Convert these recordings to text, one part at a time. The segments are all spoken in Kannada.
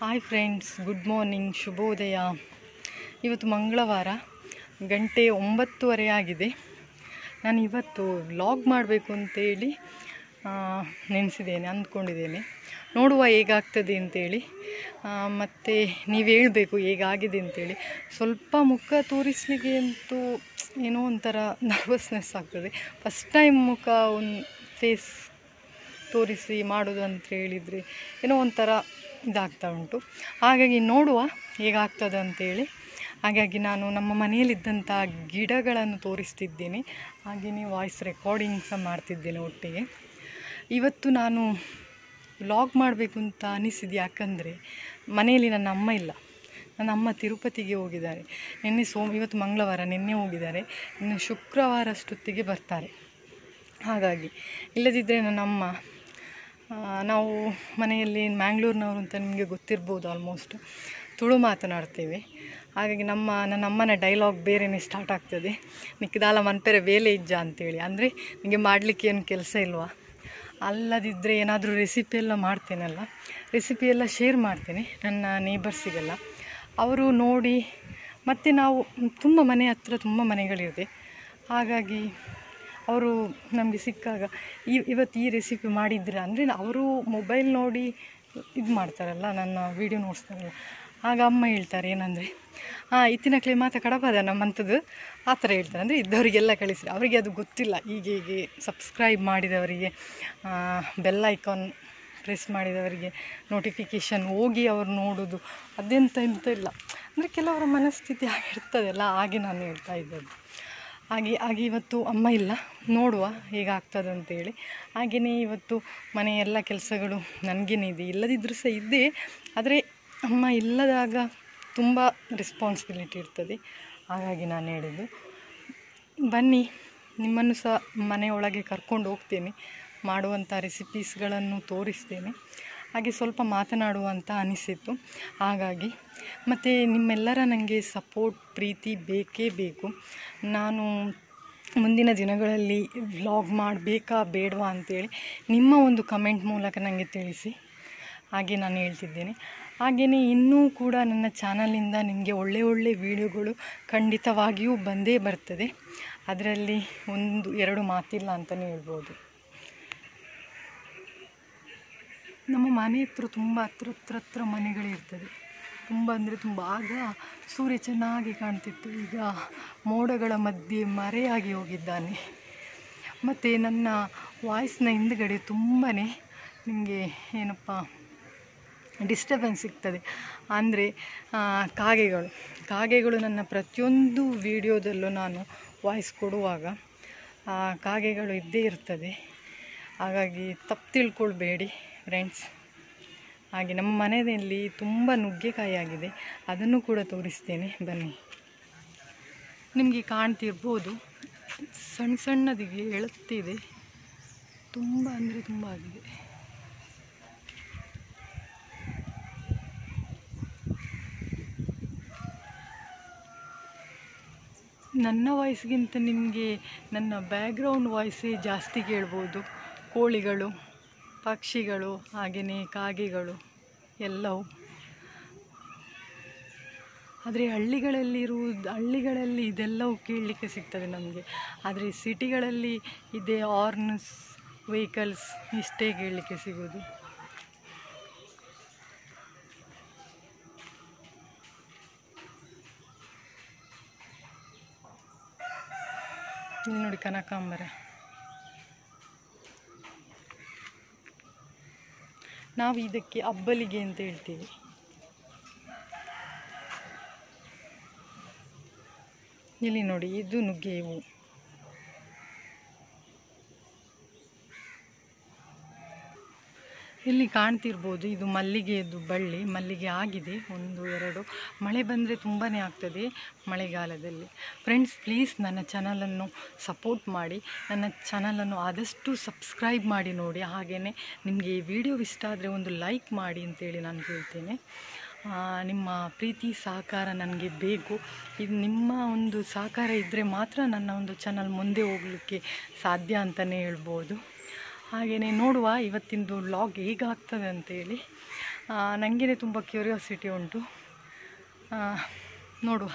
ಹಾಯ್ ಫ್ರೆಂಡ್ಸ್ ಗುಡ್ ಮಾರ್ನಿಂಗ್ ಶುಭೋದಯ ಇವತ್ತು ಮಂಗಳವಾರ ಗಂಟೆ ಒಂಬತ್ತುವರೆ ಆಗಿದೆ ನಾನು ಇವತ್ತು ವ್ಲಾಗ್ ಮಾಡಬೇಕು ಅಂತೇಳಿ ನೆನೆಸಿದ್ದೇನೆ ಅಂದ್ಕೊಂಡಿದ್ದೇನೆ ನೋಡುವ ಹೇಗಾಗ್ತದೆ ಅಂತೇಳಿ ಮತ್ತು ನೀವು ಹೇಳಬೇಕು ಹೇಗಾಗಿದೆ ಅಂತೇಳಿ ಸ್ವಲ್ಪ ಮುಖ ತೋರಿಸಲಿಕ್ಕೆ ಅಂತೂ ಏನೋ ಒಂಥರ ನರ್ವಸ್ನೆಸ್ ಆಗ್ತದೆ ಫಸ್ಟ್ ಟೈಮ್ ಮುಖ ಒಂದು ಫೇಸ್ ತೋರಿಸಿ ಮಾಡೋದು ಅಂತ ಹೇಳಿದರೆ ಏನೋ ಒಂಥರ ಇದಾಗ್ತಾ ಉಂಟು ಹಾಗಾಗಿ ನೋಡುವ ಹೇಗಾಗ್ತದೆ ಅಂತೇಳಿ ಹಾಗಾಗಿ ನಾನು ನಮ್ಮ ಮನೆಯಲ್ಲಿದ್ದಂಥ ಗಿಡಗಳನ್ನು ತೋರಿಸ್ತಿದ್ದೇನೆ ಹಾಗೆಯೇ ವಾಯ್ಸ್ ರೆಕಾರ್ಡಿಂಗ್ ಸಹ ಮಾಡ್ತಿದ್ದೇನೆ ಒಟ್ಟಿಗೆ ಇವತ್ತು ನಾನು ವ್ಲಾಗ್ ಮಾಡಬೇಕು ಅಂತ ಅನಿಸಿದ್ದು ಯಾಕಂದರೆ ಮನೆಯಲ್ಲಿ ನನ್ನ ಅಮ್ಮ ಇಲ್ಲ ನನ್ನ ಅಮ್ಮ ತಿರುಪತಿಗೆ ಹೋಗಿದ್ದಾರೆ ನಿನ್ನೆ ಸೋಮ ಇವತ್ತು ಮಂಗಳವಾರ ನಿನ್ನೆ ಹೋಗಿದ್ದಾರೆ ಇನ್ನು ಶುಕ್ರವಾರ ಅಷ್ಟೊತ್ತಿಗೆ ಬರ್ತಾರೆ ಹಾಗಾಗಿ ಇಲ್ಲದಿದ್ದರೆ ನನ್ನ ಅಮ್ಮ ಆ, ನಾವು ಮನೆಯಲ್ಲಿ ಮ್ಯಾಂಗ್ಳೂರಿನವರು ಅಂತ ನಿಮಗೆ ಗೊತ್ತಿರ್ಬೋದು ಆಲ್ಮೋಸ್ಟ್ ತುಳು ಮಾತನಾಡ್ತೇವೆ ಹಾಗಾಗಿ ನಮ್ಮ ನನ್ನ ಅಮ್ಮನ ಡೈಲಾಗ್ ಬೇರೆಯೇ ಸ್ಟಾರ್ಟ್ ಆಗ್ತದೆ ನಿಕ್ಕಿದಾಲ ಮನ್ಪೆರೆ ಬೇಲೆ ಇಜ್ಜ ಅಂತೇಳಿ ಅಂದರೆ ನಿಮಗೆ ಮಾಡಲಿಕ್ಕೆ ಏನು ಕೆಲಸ ಇಲ್ವಾ ಅಲ್ಲದಿದ್ದರೆ ಏನಾದರೂ ರೆಸಿಪಿ ಎಲ್ಲ ಮಾಡ್ತೇನಲ್ಲ ರೆಸಿಪಿ ಎಲ್ಲ ಶೇರ್ ಮಾಡ್ತೇನೆ ನನ್ನ ನೇಬರ್ಸಿಗೆಲ್ಲ ಅವರು ನೋಡಿ ಮತ್ತು ನಾವು ತುಂಬ ಮನೆ ಹತ್ರ ತುಂಬ ಮನೆಗಳಿದೆ ಹಾಗಾಗಿ ಅವರು ನಮಗೆ ಸಿಕ್ಕಾಗ ಈ ಇವತ್ತು ಈ ರೆಸಿಪಿ ಮಾಡಿದ್ರೆ ಅಂದರೆ ಅವರು ಮೊಬೈಲ್ ನೋಡಿ ಇದು ಮಾಡ್ತಾರಲ್ಲ ನನ್ನ ವೀಡಿಯೋ ನೋಡಿಸ್ತಾರಲ್ಲ ಆಗ ಅಮ್ಮ ಹೇಳ್ತಾರೆ ಏನಂದರೆ ಹಾಂ ಇತ್ತಿನಕ್ಲೆ ಮಾತ ಕಡಪದ ನಮ್ಮಂಥದ್ದು ಆ ಥರ ಹೇಳ್ತಾರೆ ಅಂದರೆ ಇದ್ದವರಿಗೆಲ್ಲ ಕಳಿಸಿ ಅವರಿಗೆ ಅದು ಗೊತ್ತಿಲ್ಲ ಹೀಗೆ ಹೀಗೆ ಸಬ್ಸ್ಕ್ರೈಬ್ ಮಾಡಿದವರಿಗೆ ಬೆಲ್ ಐಕಾನ್ ಪ್ರೆಸ್ ಮಾಡಿದವರಿಗೆ ನೋಟಿಫಿಕೇಷನ್ ಹೋಗಿ ಅವರು ನೋಡೋದು ಅದೆಂತ ಎಂತ ಇಲ್ಲ ಅಂದರೆ ಕೆಲವರ ಮನಸ್ಥಿತಿ ಆಗಿರ್ತದಲ್ಲ ಹಾಗೆ ನಾನು ಹೇಳ್ತಾ ಇದ್ದದ್ದು ಹಾಗೆ ಹಾಗೆ ಇವತ್ತು ಅಮ್ಮ ಇಲ್ಲ ನೋಡುವ ಹೇಗಾಗ್ತದೆ ಅಂತೇಳಿ ಹಾಗೆಯೇ ಇವತ್ತು ಮನೆ ಎಲ್ಲ ಕೆಲಸಗಳು ನನಗೇನೆ ಇದೆ ಇಲ್ಲದಿದ್ದರೂ ಸಹ ಇದ್ದೇ ಆದರೆ ಅಮ್ಮ ಇಲ್ಲದಾಗ ತುಂಬ ರೆಸ್ಪಾನ್ಸಿಬಿಲಿಟಿ ಇರ್ತದೆ ಹಾಗಾಗಿ ನಾನು ಹೇಳಿದ್ದು ಬನ್ನಿ ನಿಮ್ಮನ್ನು ಸಹ ಮನೆಯೊಳಗೆ ಕರ್ಕೊಂಡು ಹೋಗ್ತೇನೆ ಮಾಡುವಂಥ ರೆಸಿಪೀಸ್ಗಳನ್ನು ತೋರಿಸ್ತೇನೆ ಹಾಗೆ ಸ್ವಲ್ಪ ಮಾತನಾಡುವಂತ ಅನಿಸಿತ್ತು ಹಾಗಾಗಿ ಮತ್ತು ನಿಮ್ಮೆಲ್ಲರ ನನಗೆ ಸಪೋರ್ಟ್ ಪ್ರೀತಿ ಬೇಕೇ ಬೇಕು ನಾನು ಮುಂದಿನ ದಿನಗಳಲ್ಲಿ ವ್ಲಾಗ್ ಮಾಡಬೇಕಾ ಬೇಡವಾ ಅಂತೇಳಿ ನಿಮ್ಮ ಒಂದು ಕಮೆಂಟ್ ಮೂಲಕ ನನಗೆ ತಿಳಿಸಿ ಹಾಗೆ ನಾನು ಹೇಳ್ತಿದ್ದೇನೆ ಹಾಗೆಯೇ ಇನ್ನೂ ಕೂಡ ನನ್ನ ಚಾನಲಿಂದ ನಿಮಗೆ ಒಳ್ಳೆ ಒಳ್ಳೆ ವಿಡಿಯೋಗಳು ಖಂಡಿತವಾಗಿಯೂ ಬಂದೇ ಬರ್ತದೆ ಅದರಲ್ಲಿ ಒಂದು ಎರಡು ಮಾತಿಲ್ಲ ಅಂತಲೇ ಹೇಳ್ಬೋದು ನಮ್ಮ ಮನೆ ಹತ್ರ ತುಂಬ ಹತ್ರ ಹತ್ರ ಹತ್ರ ಮನೆಗಳಿರ್ತದೆ ತುಂಬ ಅಂದರೆ ತುಂಬ ಆಗ ಸೂರ್ಯ ಚೆನ್ನಾಗಿ ಕಾಣ್ತಿತ್ತು ಈಗ ಮೋಡಗಳ ಮಧ್ಯೆ ಮರೆಯಾಗಿ ಹೋಗಿದ್ದಾನೆ ಮತ್ತು ನನ್ನ ವಾಯ್ಸ್ನ ಹಿಂದ್ಗಡೆ ತುಂಬಾ ನಿಮಗೆ ಏನಪ್ಪ ಡಿಸ್ಟರ್ಬೆನ್ಸ್ ಸಿಗ್ತದೆ ಅಂದರೆ ಕಾಗೆಗಳು ಕಾಗೆಗಳು ನನ್ನ ಪ್ರತಿಯೊಂದು ವಿಡಿಯೋದಲ್ಲೂ ನಾನು ವಾಯ್ಸ್ ಕೊಡುವಾಗ ಆ ಕಾಗೆಗಳು ಇದ್ದೇ ಇರ್ತದೆ ಹಾಗಾಗಿ ತಪ್ಪು ತಿಳ್ಕೊಳ್ಬೇಡಿ ಫ್ರೆಂಡ್ಸ್ ಹಾಗೆ ನಮ್ಮ ಮನೆಯಲ್ಲಿ ತುಂಬ ನುಗ್ಗೆಕಾಯಿ ಆಗಿದೆ ಅದನ್ನು ಕೂಡ ತೋರಿಸ್ತೇನೆ ಬನ್ನಿ ನಿಮಗೆ ಕಾಣ್ತಿರ್ಬೋದು ಸಣ್ಣ ಸಣ್ಣದಿಗೆ ಎಳುತ್ತಿದೆ ತುಂಬ ಅಂದರೆ ತುಂಬ ಆಗಿದೆ ನನ್ನ ವಾಯ್ಸ್ಗಿಂತ ನಿಮಗೆ ನನ್ನ ಬ್ಯಾಕ್ಗ್ರೌಂಡ್ ವಾಯ್ಸೇ ಜಾಸ್ತಿ ಕೇಳ್ಬೋದು ಕೋಳಿಗಳು ಪಕ್ಷಿಗಳು ಹಾಗೆಯೇ ಕಾಗೆಗಳು ಎಲ್ಲವೂ ಆದರೆ ಹಳ್ಳಿಗಳಲ್ಲಿರುವುದು ಹಳ್ಳಿಗಳಲ್ಲಿ ಇದೆಲ್ಲವೂ ಕೇಳಲಿಕ್ಕೆ ಸಿಗ್ತದೆ ನಮಗೆ ಆದರೆ ಸಿಟಿಗಳಲ್ಲಿ ಇದೆ ಆರ್ನ್ಸ್ ವೆಹಿಕಲ್ಸ್ ಇಷ್ಟೇ ಕೇಳಲಿಕ್ಕೆ ಸಿಗೋದು ಇಲ್ಲಿ ನೋಡಿ ಕನಕಾಂಬರ ನಾವು ಇದಕ್ಕೆ ಅಬ್ಬಲಿಗೆ ಅಂತ ಹೇಳ್ತೀವಿ ಇಲ್ಲಿ ನೋಡಿ ಇದು ನುಗ್ಗೆ ಹೂವು ಇಲ್ಲಿ ಕಾಣ್ತಿರ್ಬೋದು ಇದು ಮಲ್ಲಿಗೆಯದ್ದು ಬಳ್ಳಿ ಮಲ್ಲಿಗೆ ಆಗಿದೆ ಒಂದು ಎರಡು ಮಳೆ ಬಂದರೆ ತುಂಬಾ ಆಗ್ತದೆ ಮಳೆಗಾಲದಲ್ಲಿ ಫ್ರೆಂಡ್ಸ್ ಪ್ಲೀಸ್ ನನ್ನ ಚಾನಲನ್ನು ಸಪೋರ್ಟ್ ಮಾಡಿ ನನ್ನ ಚಾನಲನ್ನು ಆದಷ್ಟು ಸಬ್ಸ್ಕ್ರೈಬ್ ಮಾಡಿ ನೋಡಿ ಹಾಗೆಯೇ ನಿಮಗೆ ಈ ವಿಡಿಯೋ ಇಷ್ಟ ಆದರೆ ಒಂದು ಲೈಕ್ ಮಾಡಿ ಅಂತೇಳಿ ನಾನು ಹೇಳ್ತೇನೆ ಆ, ನಿಮ್ಮ ಪ್ರೀತಿ ಸಹಕಾರ ನನಗೆ ಬೇಕು ಇದು ನಿಮ್ಮ ಒಂದು ಸಹಕಾರ ಇದ್ದರೆ ಮಾತ್ರ ನನ್ನ ಒಂದು ಚಾನಲ್ ಮುಂದೆ ಹೋಗಲಿಕ್ಕೆ ಸಾಧ್ಯ ಅಂತಲೇ ಹೇಳ್ಬೋದು ಹಾಗೆಯೇ ನೋಡುವ ಇವತ್ತಿಂದು ವ್ಲಾಗ್ ಹೇಗಾಗ್ತದೆ ಅಂತೇಳಿ ನನಗೇ ತುಂಬ ಕ್ಯೂರಿಯಾಸಿಟಿ ಉಂಟು ಆ, ನೋಡುವ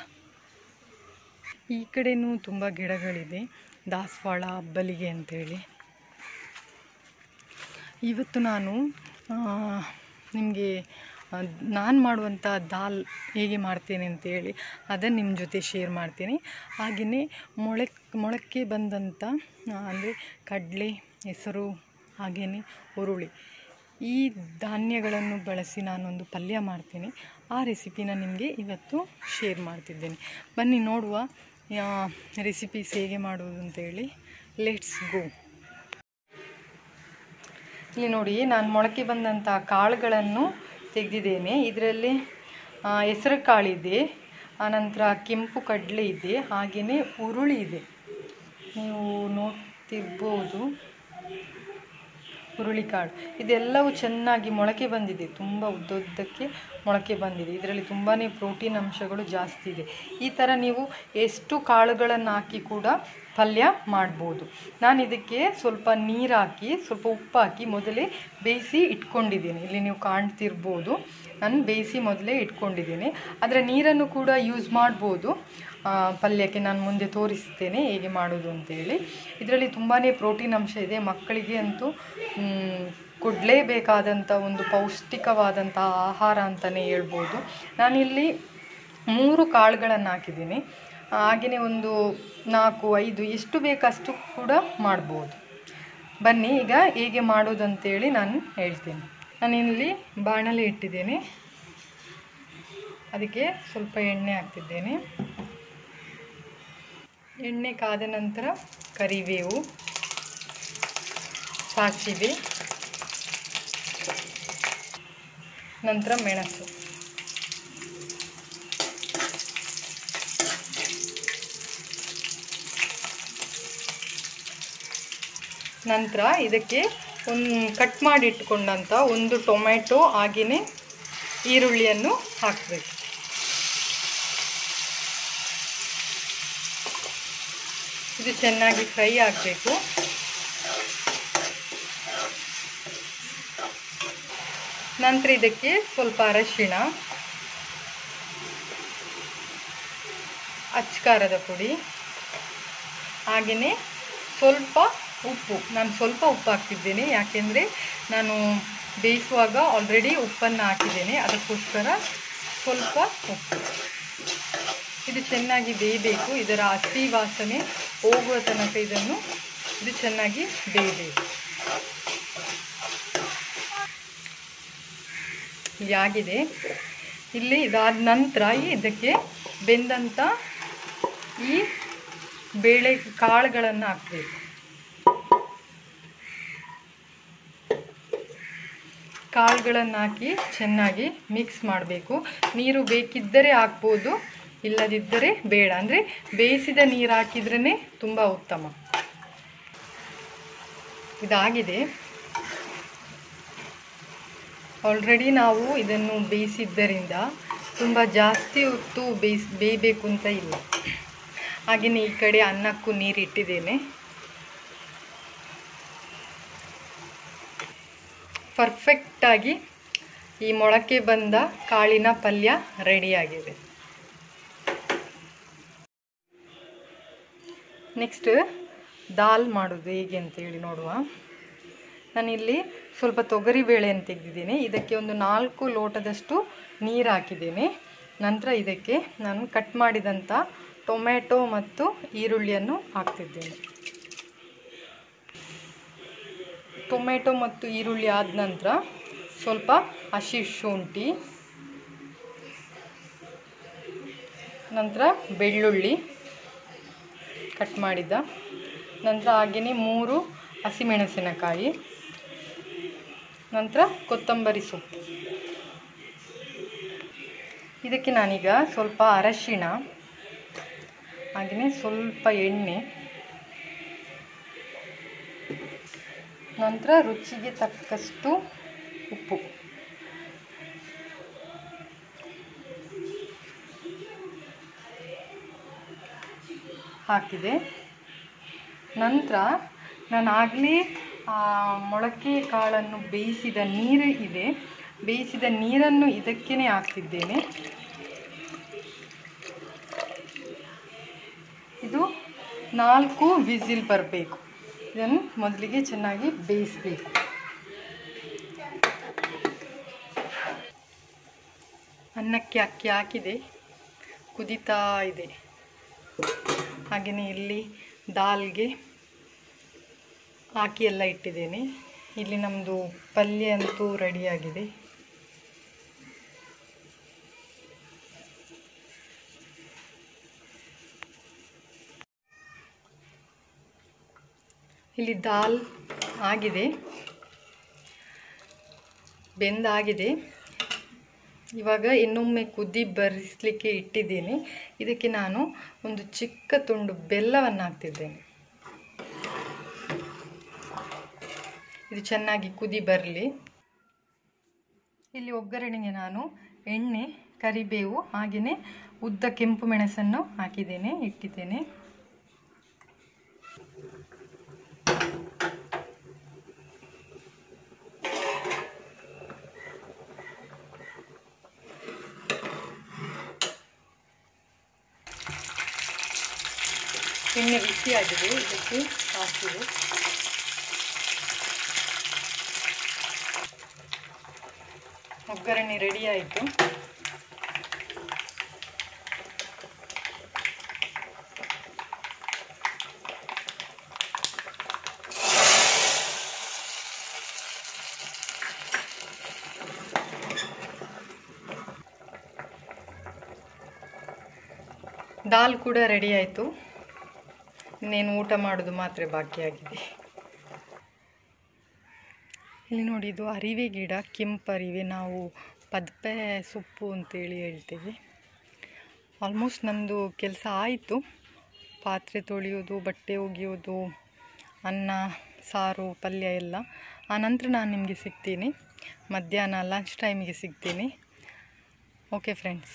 ಈ ಕಡೆನೂ ತುಂಬ ಗಿಡಗಳಿದೆ ದಾಸವಾಳ ಅಬ್ಬಲಿಗೆ ಅಂತೇಳಿ ಇವತ್ತು ನಾನು ನಿಮಗೆ ನಾನು ಮಾಡುವಂಥ ದಾಲ್ ಹೇಗೆ ಮಾಡ್ತೇನೆ ಅಂತೇಳಿ ಅದನ್ನು ನಿಮ್ಮ ಜೊತೆ ಶೇರ್ ಮಾಡ್ತೀನಿ ಹಾಗೆಯೇ ಮೊಳೆ ಮೊಳಕೆ ಬಂದಂಥ ಅಂದರೆ ಕಡಲೆ ಹೆಸರು ಹಾಗೆಯೇ ಹುರುಳಿ ಈ ಧಾನ್ಯಗಳನ್ನು ಬಳಸಿ ನಾನೊಂದು ಪಲ್ಯ ಮಾಡ್ತೀನಿ ಆ ರೆಸಿಪಿನ ನಿಮಗೆ ಇವತ್ತು ಶೇರ್ ಮಾಡ್ತಿದ್ದೇನೆ ಬನ್ನಿ ನೋಡುವ ರೆಸಿಪೀಸ್ ಹೇಗೆ ಮಾಡೋದು ಅಂತೇಳಿ ಲೆಟ್ಸ್ ಗೋ ಇಲ್ಲಿ ನೋಡಿ ನಾನು ಮೊಳಕೆ ಬಂದಂಥ ಕಾಳುಗಳನ್ನು ತೆಗೆದಿದ್ದೇನೆ ಇದರಲ್ಲಿ ಹೆಸರು ಕಾಳಿದೆ ಆನಂತರ ಕೆಂಪು ಕಡಲೆ ಇದೆ ಹಾಗೆಯೇ ಹುರುಳಿ ಇದೆ ನೀವು ನೋಡ್ತಿರ್ಬೋದು ಹುರುಳಿಕಾಳು ಇದೆಲ್ಲವೂ ಚೆನ್ನಾಗಿ ಮೊಳಕೆ ಬಂದಿದೆ ತುಂಬ ಉದ್ದುದ್ದಕ್ಕೆ ಮೊಳಕೆ ಬಂದಿದೆ ಇದರಲ್ಲಿ ತುಂಬಾ ಪ್ರೋಟೀನ್ ಅಂಶಗಳು ಜಾಸ್ತಿ ಇದೆ ಈ ಥರ ನೀವು ಎಷ್ಟು ಕಾಳುಗಳನ್ನು ಹಾಕಿ ಕೂಡ ಪಲ್ಯ ಮಾಡ್ಬೋದು ನಾನು ಇದಕ್ಕೆ ಸ್ವಲ್ಪ ನೀರು ಹಾಕಿ ಸ್ವಲ್ಪ ಉಪ್ಪು ಹಾಕಿ ಮೊದಲೇ ಬೇಯಿಸಿ ಇಟ್ಕೊಂಡಿದ್ದೀನಿ ಇಲ್ಲಿ ನೀವು ಕಾಣ್ತಿರ್ಬೋದು ನಾನು ಬೇಯಿಸಿ ಮೊದಲೇ ಇಟ್ಕೊಂಡಿದ್ದೀನಿ ಅದರ ನೀರನ್ನು ಕೂಡ ಯೂಸ್ ಮಾಡ್ಬೋದು ಆ, ಪಲ್ಯಕ್ಕೆ ನಾನು ಮುಂದೆ ತೋರಿಸ್ತೇನೆ ಹೇಗೆ ಮಾಡೋದು ಅಂತೇಳಿ ಇದರಲ್ಲಿ ತುಂಬಾ ಪ್ರೋಟೀನ್ ಅಂಶ ಇದೆ ಮಕ್ಕಳಿಗೆ ಅಂತೂ ಮ್, ಕೊಡಲೇಬೇಕಾದಂಥ ಒಂದು ಪೌಷ್ಟಿಕವಾದಂಥ ಆಹಾರ ಅಂತಲೇ ಹೇಳ್ಬೋದು ನಾನಿಲ್ಲಿ ಮೂರು ಕಾಳುಗಳನ್ನು ಹಾಕಿದ್ದೀನಿ ಹಾಗೆಯೇ ಒಂದು ನಾಲ್ಕು ಐದು ಎಷ್ಟು ಬೇಕಷ್ಟು ಕೂಡ ಮಾಡ್ಬೋದು ಬನ್ನಿ ಈಗ ಹೇಗೆ ಮಾಡೋದಂತೇಳಿ ನಾನು ಹೇಳ್ತೀನಿ ನಾನಿಲ್ಲಿ ಬಾಣಲೆ ಇಟ್ಟಿದ್ದೇನೆ ಅದಕ್ಕೆ ಸ್ವಲ್ಪ ಎಣ್ಣೆ ಹಾಕ್ತಿದ್ದೇನೆ ಎಣ್ಣೆ ಕಾದ ನಂತರ ಕರಿಬೇವು ಸಾಸಿವೆ ನಂತರ ಮೆಣಸು ನಂತರ ಇದಕ್ಕೆ ಒಂದು ಕಟ್ ಮಾಡಿ ಇಟ್ಕೊಂಡಂಥ ಒಂದು ಟೊಮೆಟೊ ಹಾಗೆಯೇ ಈರುಳ್ಳಿಯನ್ನು ಹಾಕಬೇಕು ಇದು ಚೆನ್ನಾಗಿ ಫ್ರೈ ಆಗಬೇಕು ನಂತರ ಇದಕ್ಕೆ ಸ್ವಲ್ಪ ಅರಶಿಣ ಅಚ್ಕಾರದ ಪುಡಿ ಹಾಗೆಯೇ ಸ್ವಲ್ಪ ಉಪ್ಪು ನಾನು ಸ್ವಲ್ಪ ಉಪ್ಪು ಹಾಕ್ತಿದ್ದೇನೆ ಯಾಕೆಂದರೆ ನಾನು ಬೇಯಿಸುವಾಗ ಆಲ್ರೆಡಿ ಉಪ್ಪನ್ನು ಹಾಕಿದ್ದೇನೆ ಅದಕ್ಕೋಸ್ಕರ ಸ್ವಲ್ಪ ಉಪ್ಪು ಇದು ಚೆನ್ನಾಗಿ ಬೇಯಬೇಕು ಇದರ ಹಸಿ ವಾಸನೆ ಹೋಗುವ ತನಕ ಇದನ್ನು ಇದು ಚೆನ್ನಾಗಿ ಬೇಯಬೇಕು ಇಲ್ಲಿ ಆಗಿದೆ ಇಲ್ಲಿ ಇದಾದ ನಂತರ ಇದಕ್ಕೆ ಬೆಂದಂಥ ಈ ಬೇಳೆ ಕಾಳುಗಳನ್ನು ಹಾಕಬೇಕು ಕಾಳುಗಳನ್ನು ಹಾಕಿ ಚೆನ್ನಾಗಿ ಮಿಕ್ಸ್ ಮಾಡಬೇಕು ನೀರು ಬೇಕಿದ್ದರೆ ಹಾಕ್ಬೋದು ಇಲ್ಲದಿದ್ದರೆ ಬೇಡ ಅಂದರೆ ಬೇಯಿಸಿದ ನೀರು ಹಾಕಿದ್ರೇ ತುಂಬ ಉತ್ತಮ ಇದಾಗಿದೆ ಆಲ್ರೆಡಿ ನಾವು ಇದನ್ನು ಬೇಯಿಸಿದ್ದರಿಂದ ತುಂಬ ಜಾಸ್ತಿ ಹೊತ್ತು ಬೇಯಿಸ್ ಬೇಯಬೇಕು ಅಂತ ಇಲ್ಲ ಹಾಗೆಯೇ ಈ ಕಡೆ ಅನ್ನಕ್ಕೂ ನೀರು ಇಟ್ಟಿದ್ದೇನೆ ಪರ್ಫೆಕ್ಟಾಗಿ ಈ ಮೊಳಕೆ ಬಂದ ಕಾಳಿನ ಪಲ್ಯ ರೆಡಿಯಾಗಿದೆ ನೆಕ್ಸ್ಟ್ ದಾಲ್ ಮಾಡೋದು ಹೇಗೆ ಅಂತೇಳಿ ನೋಡುವ ನಾನಿಲ್ಲಿ ಸ್ವಲ್ಪ ತೊಗರಿ ಬೇಳೆಯನ್ನು ತೆಗೆದಿದ್ದೀನಿ ಇದಕ್ಕೆ ಒಂದು ನಾಲ್ಕು ಲೋಟದಷ್ಟು ನೀರು ಹಾಕಿದ್ದೇನೆ ನಂತರ ಇದಕ್ಕೆ ನಾನು ಕಟ್ ಮಾಡಿದಂಥ ಟೊಮೆಟೊ ಮತ್ತು ಈರುಳ್ಳಿಯನ್ನು ಹಾಕ್ತಿದ್ದೇನೆ ಟೊಮೆಟೊ ಮತ್ತು ಈರುಳ್ಳಿ ಆದ ನಂತರ ಸ್ವಲ್ಪ ಹಸಿ ಶುಂಠಿ ನಂತರ ಬೆಳ್ಳುಳ್ಳಿ ಕಟ್ ಮಾಡಿದ್ದ ನಂತರ ಹಾಗೆಯೇ ಮೂರು ಹಸಿಮೆಣಸಿನಕಾಯಿ ನಂತರ ಕೊತ್ತಂಬರಿ ಸೊಪ್ಪು ಇದಕ್ಕೆ ನಾನೀಗ ಸ್ವಲ್ಪ ಅರಶಿಣ ಹಾಗೆಯೇ ಸ್ವಲ್ಪ ಎಣ್ಣೆ ನಂತರ ರುಚಿಗೆ ತಕ್ಕಷ್ಟು ಉಪ್ಪು ಹಾಕಿದೆ ನಂತರ ನಾನು ಆಗಲೇ ಮೊಳಕೆ ಕಾಳನ್ನು ಬೇಯಿಸಿದ ನೀರು ಇದೆ ಬೇಯಿಸಿದ ನೀರನ್ನು ಇದಕ್ಕೇ ಹಾಕ್ತಿದ್ದೇನೆ ಇದು ನಾಲ್ಕು ವಿಸಿಲ್ ಬರಬೇಕು ಇದನ್ನು ಮೊದಲಿಗೆ ಚೆನ್ನಾಗಿ ಬೇಯಿಸಬೇಕು ಅನ್ನಕ್ಕೆ ಅಕ್ಕಿ ಹಾಕಿದೆ ಕುದೀತಾ ಇದೆ ಹಾಗೆಯೇ ಇಲ್ಲಿ ದಾಲ್ಗೆ ಹಾಕಿ ಎಲ್ಲ ಇಟ್ಟಿದ್ದೇನೆ ಇಲ್ಲಿ ನಮ್ಮದು ಪಲ್ಯ ಅಂತೂ ರೆಡಿಯಾಗಿದೆ ಇಲ್ಲಿ ದಾಲ್ ಆಗಿದೆ ಬೆಂದಾಗಿದೆ ಇವಾಗ ಇನ್ನೊಮ್ಮೆ ಕುದಿ ಬರಿಸಲಿಕ್ಕೆ ಇಟ್ಟಿದ್ದೀನಿ ಇದಕ್ಕೆ ನಾನು ಒಂದು ಚಿಕ್ಕ ತುಂಡು ಬೆಲ್ಲವನ್ನು ಹಾಕ್ತಿದ್ದೇನೆ ಇದು ಚೆನ್ನಾಗಿ ಕುದಿ ಬರಲಿ ಇಲ್ಲಿ ಒಗ್ಗರಣೆಗೆ ನಾನು ಎಣ್ಣೆ ಕರಿಬೇವು ಹಾಗೆಯೇ ಉದ್ದ ಕೆಂಪು ಮೆಣಸನ್ನು ಹಾಕಿದ್ದೇನೆ ಇಟ್ಟಿದ್ದೇನೆ ಎಣ್ಣೆ ಬಿಸಿಯಾಗಿದೆ ಇದಕ್ಕೆ ಹಾಕಿದೆ ಒಗ್ಗರಣೆ ರೆಡಿ ಆಯಿತು ದಾಲ್ ಕೂಡ ರೆಡಿ ಆಯಿತು ಇನ್ನೇನು ಊಟ ಮಾಡೋದು ಮಾತ್ರ ಬಾಕಿಯಾಗಿದೆ ಇಲ್ಲಿ ನೋಡಿ ಇದು ಅರಿವೆ ಗಿಡ ಕೆಂಪು ಅರಿವೆ ನಾವು ಪದ್ಪೆ ಸೊಪ್ಪು ಅಂತೇಳಿ ಹೇಳ್ತೇವೆ ಆಲ್ಮೋಸ್ಟ್ ನಮ್ಮದು ಕೆಲಸ ಆಯಿತು ಪಾತ್ರೆ ತೊಳೆಯೋದು ಬಟ್ಟೆ ಒಗೆಯೋದು ಅನ್ನ ಸಾರು ಪಲ್ಯ ಎಲ್ಲ ಆನಂತರ ನಾನು ನಿಮಗೆ ಸಿಗ್ತೀನಿ ಮಧ್ಯಾಹ್ನ ಲಂಚ್ ಟೈಮಿಗೆ ಸಿಗ್ತೀನಿ ಓಕೆ ಫ್ರೆಂಡ್ಸ್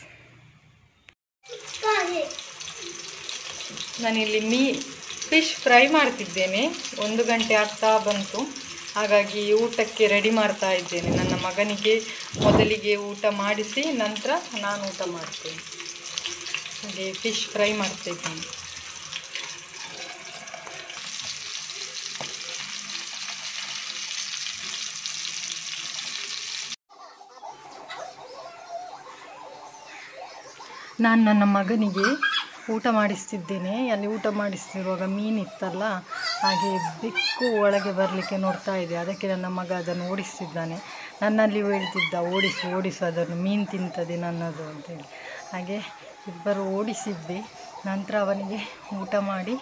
ನಾನಿಲ್ಲಿ ಮೀ ಫಿಶ್ ಫ್ರೈ ಮಾಡ್ತಿದ್ದೇನೆ ಒಂದು ಗಂಟೆ ಆಗ್ತಾ ಬಂತು ಹಾಗಾಗಿ ಊಟಕ್ಕೆ ರೆಡಿ ಮಾಡ್ತಾ ಇದ್ದೇನೆ ನನ್ನ ಮಗನಿಗೆ ಮೊದಲಿಗೆ ಊಟ ಮಾಡಿಸಿ ನಂತರ ನಾನು ಊಟ ಮಾಡ್ತೇನೆ ಹಾಗೆ ಫಿಶ್ ಫ್ರೈ ಮಾಡ್ತಾ ಇದ್ದೇನೆ ನಾನು ನನ್ನ ಮಗನಿಗೆ ಊಟ ಮಾಡಿಸ್ತಿದ್ದೇನೆ ಅಲ್ಲಿ ಊಟ ಮಾಡಿಸ್ತಿರುವಾಗ ಮೀನಿತ್ತಲ್ಲ ಹಾಗೆ ಬೆಕ್ಕು ಒಳಗೆ ಬರಲಿಕ್ಕೆ ನೋಡ್ತಾ ಇದೆ ಅದಕ್ಕೆ ನನ್ನ ಮಗ ಅದನ್ನು ಓಡಿಸ್ತಿದ್ದಾನೆ ನನ್ನಲ್ಲಿ ಹೇಳ್ತಿದ್ದ ಓಡಿಸು ಓಡಿಸು ಅದನ್ನು ಮೀನು ತಿಂತದೆ ನನ್ನದು ಅಂತೇಳಿ ಹಾಗೆ ಇಬ್ಬರು ಓಡಿಸಿದ್ದೆ ನಂತರ ಅವನಿಗೆ ಊಟ ಮಾಡಿ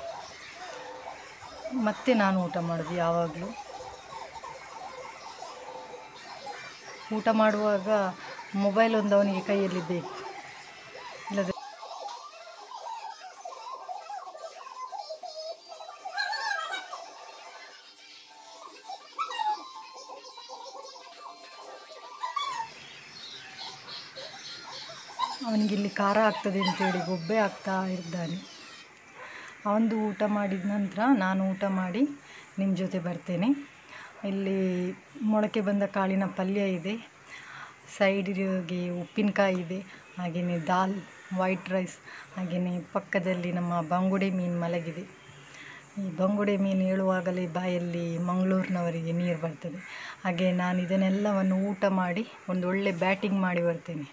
ಮತ್ತೆ ನಾನು ಊಟ ಮಾಡೋದು ಯಾವಾಗಲೂ ಊಟ ಮಾಡುವಾಗ ಮೊಬೈಲ್ ಒಂದು ಅವನಿಗೆ ಕೈಯಲ್ಲಿ ಬೇಕು ಇಲ್ಲದೆ ಅವನಿಗೆ ಇಲ್ಲಿ ಖಾರ ಆಗ್ತದೆ ಅಂತೇಳಿ ಗೊಬ್ಬೆ ಆಗ್ತಾ ಇದ್ದಾನೆ ಅವನದು ಊಟ ಮಾಡಿದ ನಂತರ ನಾನು ಊಟ ಮಾಡಿ ನಿಮ್ಮ ಜೊತೆ ಬರ್ತೇನೆ ಇಲ್ಲಿ ಮೊಳಕೆ ಬಂದ ಕಾಳಿನ ಪಲ್ಯ ಇದೆ ಸೈಡಿಗೆ ಉಪ್ಪಿನಕಾಯಿ ಇದೆ ಹಾಗೆಯೇ ದಾಲ್ ವೈಟ್ ರೈಸ್ ಹಾಗೆಯೇ ಪಕ್ಕದಲ್ಲಿ ನಮ್ಮ ಬಂಗುಡೆ ಮೀನು ಮಲಗಿದೆ ಈ ಬಂಗುಡೆ ಮೀನು ಹೇಳುವಾಗಲೇ ಬಾಯಲ್ಲಿ ಮಂಗಳೂರಿನವರಿಗೆ ನೀರು ಬರ್ತದೆ ಹಾಗೆ ನಾನು ಇದನ್ನೆಲ್ಲವನ್ನು ಊಟ ಮಾಡಿ ಒಂದು ಒಳ್ಳೆ ಬ್ಯಾಟಿಂಗ್ ಮಾಡಿ ಬರ್ತೇನೆ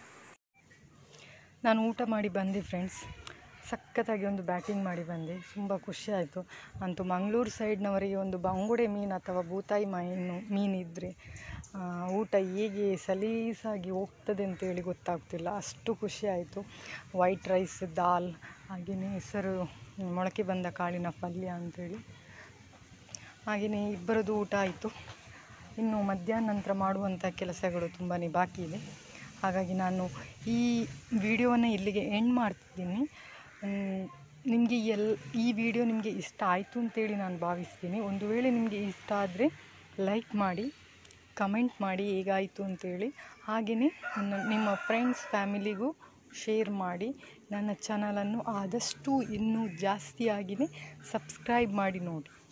ನಾನು ಊಟ ಮಾಡಿ ಬಂದೆ ಫ್ರೆಂಡ್ಸ್ ಸಖತ್ತಾಗಿ ಒಂದು ಬ್ಯಾಟಿಂಗ್ ಮಾಡಿ ಬಂದೆ ತುಂಬ ಖುಷಿ ಆಯಿತು ಅಂತೂ ಮಂಗಳೂರು ಸೈಡ್ನವರಿಗೆ ಒಂದು ಬಂಗುಡೆ ಮೀನು ಅಥವಾ ಬೂತಾಯಿ ಮೀನು ಮೀನಿದ್ದರೆ ಊಟ ಹೇಗೆ ಸಲೀಸಾಗಿ ಹೋಗ್ತದೆ ಅಂತೇಳಿ ಗೊತ್ತಾಗ್ತಿಲ್ಲ ಅಷ್ಟು ಖುಷಿ ಆಯಿತು ವೈಟ್ ರೈಸ್ ದಾಲ್ ಹಾಗೆಯೇ ಹೆಸರು ಮೊಳಕೆ ಬಂದ ಕಾಳಿನ ಪಲ್ಯ ಅಂಥೇಳಿ ಹಾಗೆಯೇ ಇಬ್ಬರದ್ದು ಊಟ ಆಯಿತು ಇನ್ನು ಮಧ್ಯಾಹ್ನ ನಂತರ ಮಾಡುವಂಥ ಕೆಲಸಗಳು ತುಂಬಾ ಬಾಕಿ ಇದೆ ಹಾಗಾಗಿ ನಾನು ಈ ವಿಡಿಯೋವನ್ನು ಇಲ್ಲಿಗೆ ಎಂಡ್ ಮಾಡ್ತಿದ್ದೀನಿ ನಿಮಗೆ ಎಲ್ ಈ ವಿಡಿಯೋ ನಿಮಗೆ ಇಷ್ಟ ಆಯಿತು ಅಂತೇಳಿ ನಾನು ಭಾವಿಸ್ತೀನಿ ಒಂದು ವೇಳೆ ನಿಮಗೆ ಇಷ್ಟ ಆದರೆ ಲೈಕ್ ಮಾಡಿ ಕಮೆಂಟ್ ಮಾಡಿ ಹೇಗಾಯಿತು ಅಂತೇಳಿ ಹಾಗೆಯೇ ನನ್ನ ನಿಮ್ಮ ಫ್ರೆಂಡ್ಸ್ ಫ್ಯಾಮಿಲಿಗೂ ಶೇರ್ ಮಾಡಿ ನನ್ನ ಚಾನಲನ್ನು ಆದಷ್ಟು ಇನ್ನೂ ಜಾಸ್ತಿಯಾಗಿಯೇ ಸಬ್ಸ್ಕ್ರೈಬ್ ಮಾಡಿ ನೋಡಿ